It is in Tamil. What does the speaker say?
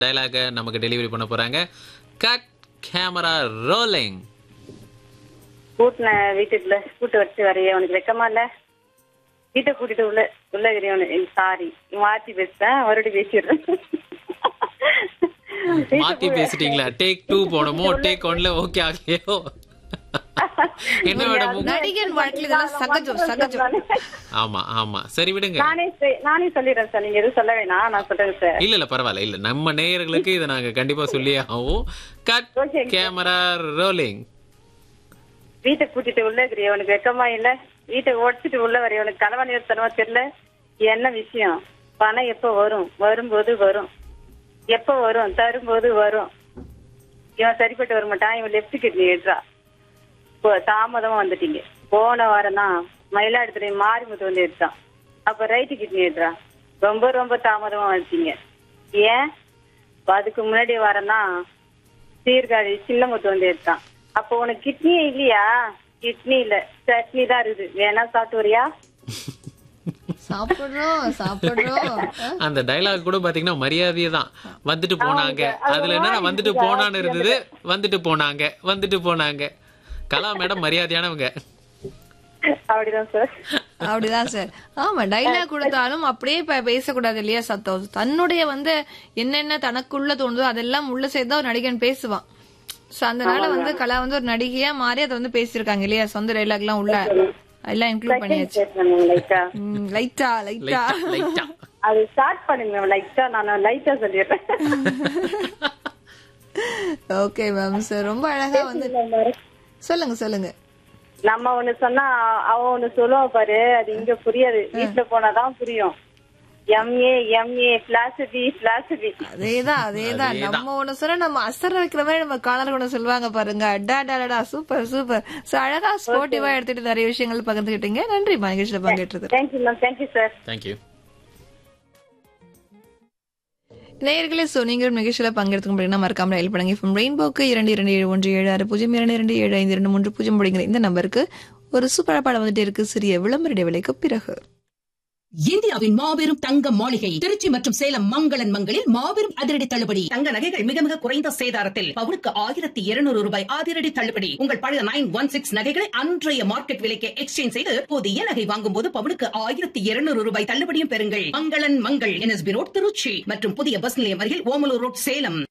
டயலாக நமக்கு டெலிவரி பண்ண போறாங்க கட் கேமரா ரோலிங் கூட்டின வீட்டுக்குள்ள கூட்டு வச்சு வரைய உனக்கு வெக்கமா இல்ல வீட்டை கூட்டிட்டு உள்ள உள்ள இருக்கிறவனு சாரி மாத்தி பேசுறேன் மறுபடியும் பேசிடுறேன் மாத்தி பேசிட்டீங்களா டேக் டூ போனமோ டேக் ஒன்ல ஓகே ஆகலையோ என்ன மேடம் உங்க- நடிகன் வாழ்க்கையில இதெல்லாம் சகஜம் சகஜம் ஆமா ஆமா சரி விடுங்க நானே செ- நானே சொல்லிடுறேன் சார் நீங்க எதுவும் சொல்ல வேணாம் நான் சொல்றேன் சார் இல்ல இல்ல பரவாயில்ல இல்ல நம்ம நேயர்களுக்கு இதை நாங்க கண்டிப்பா சொல்லியே ஆகும் கட் Okay. கேமரா ரோலிங் வீட்டை கூட்டிட்டு உள்ள இருக்கிற உனக்கு வெக்கமா இல்ல வீட்டை உடச்சிட்டு உள்ள வரைய உனக்கு கணவன் தரமா தெரியல என்ன விஷயம் பணம் எப்ப வரும் வரும்போது வரும் எப்ப வரும் தரும்போது வரும் இவன் சரிப்பட்டு வர மாட்டான் இவன் லெப்ட் கிட்னி எடுறா இப்போ தாமதமா வந்துட்டீங்க போன வாரம் தான் மயிலாடுதுறை மாரிமுத்து வந்து எடுத்தான் அப்ப ரைட்டு கிட்னி எடுறா ரொம்ப ரொம்ப தாமதமா வந்துட்டீங்க ஏன் இப்ப அதுக்கு முன்னாடி வாரம் தான் சீர்காழி சின்னமுத்து வந்து எடுத்தான் அப்போ உனக்கு கிட்னியே இல்லையா கிட்னி இல்ல சட்னி தான் இருக்குது வேணா சாப்பிட்டு வரியா சாப்பிடுறோம் சாப்பிடுறோம் அந்த டயலாக் கூட பாத்தீங்கன்னா மரியாதையே தான் வந்துட்டு போனாங்க அதுல என்னன்னா வந்துட்டு போனான்னு இருந்தது வந்துட்டு போனாங்க வந்துட்டு போனாங்க கலா மேடம் மரியாதையானவங்க அப்படிதான் சார் அப்படிதான் சார் ஆமா டைலாக் கொடுத்தாலும் அப்படியே ப- பேசக்கூடாது இல்லையா சத்தம் தன்னுடைய வந்து என்னென்ன தனக்குள்ள தோணுதோ அதெல்லாம் உள்ள சேர்த்தா ஒரு நடிகன் பேசுவான் சோ அதனால வந்து கலா வந்து ஒரு நடிகையா மாறி அதை வந்து பேசியிருக்காங்க இல்லையா சொந்த டைலாக் எல்லாம் உள்ள எல்லாம் இன்க்ளூட் பண்ணியாச்சு பேசுறேன் லைட்டா ம், லைட்டா லைட்டா லைட்டா அது ஸ்டார்ட் பண்ணுங்க லைட்டா நான் லைட்டா சொல்லிடுறேன் ஓகே மேம் சார் ரொம்ப அழகா வந்து சொல்லுங்க சொல்லுங்க நம்ம ஒண்ணு சொன்னா அவன் ஒண்ணு சொல்லுவான் பாரு அது இங்க புரியாது வீட்டுல போனாதான் புரியும் எம்ஏ எம்ஏ பிளாசிபி பிளாசிபி அதேதான் அதேதான் நம்ம ஒண்ணு சொல்ல நம்ம அசர வைக்கிற மாதிரி நம்ம காலர் ஒண்ணு சொல்லுவாங்க பாருங்க அடா டா சூப்பர் சூப்பர் சோ அழகா ஸ்போர்ட்டிவா எடுத்துட்டு நிறைய விஷயங்கள் பகிர்ந்துக்கிட்டீங்க நன்றி மகேஷ்ல பங்கேற்றது thank you ma'am thank you sir thank you நேயர்களே சோ நீங்கள் நிகழ்ச்சியில பங்கெடுத்துக்க முடியும்னா மறக்காம ரயில் படங்க ஃப்ரம் ரெயின்போக்கு இரண்டு இரண்டு ஏழு ஒன்று ஏழு ஆறு பூஜ்ஜியம் இரண்டு இரண்டு ஏழு ஐந்து இரண்டு மூன்று பூஜ்ஜியம் அப்படிங்கிற இந்த நம்பருக்கு ஒரு சூப்பரா படம் வந்துட்டு இருக்கு சிறிய விளம்பர இடைவேளைக்கு பிறகு இந்தியாவின் மாபெரும் தங்க மாளிகை திருச்சி மற்றும் சேலம் மங்களன் மங்களில் மாபெரும் அதிரடி தள்ளுபடி தங்க நகைகள் மிக மிக குறைந்த சேதாரத்தில் பவுனுக்கு ஆயிரத்தி இருநூறு ரூபாய் அதிரடி தள்ளுபடி உங்கள் பழைய நைன் ஒன் சிக்ஸ் நகைகளை அன்றைய மார்க்கெட் விலைக்கு எக்ஸ்சேஞ்ச் செய்து புதிய நகை வாங்கும் போது பவுனுக்கு ஆயிரத்தி இருநூறு ரூபாய் தள்ளுபடியும் பெறுங்கள் மங்களன் மங்கள் என்எஸ்பி ரோட் திருச்சி மற்றும் புதிய பஸ் நிலையம் அருகில் ஓமலூர் ரோட் சேலம்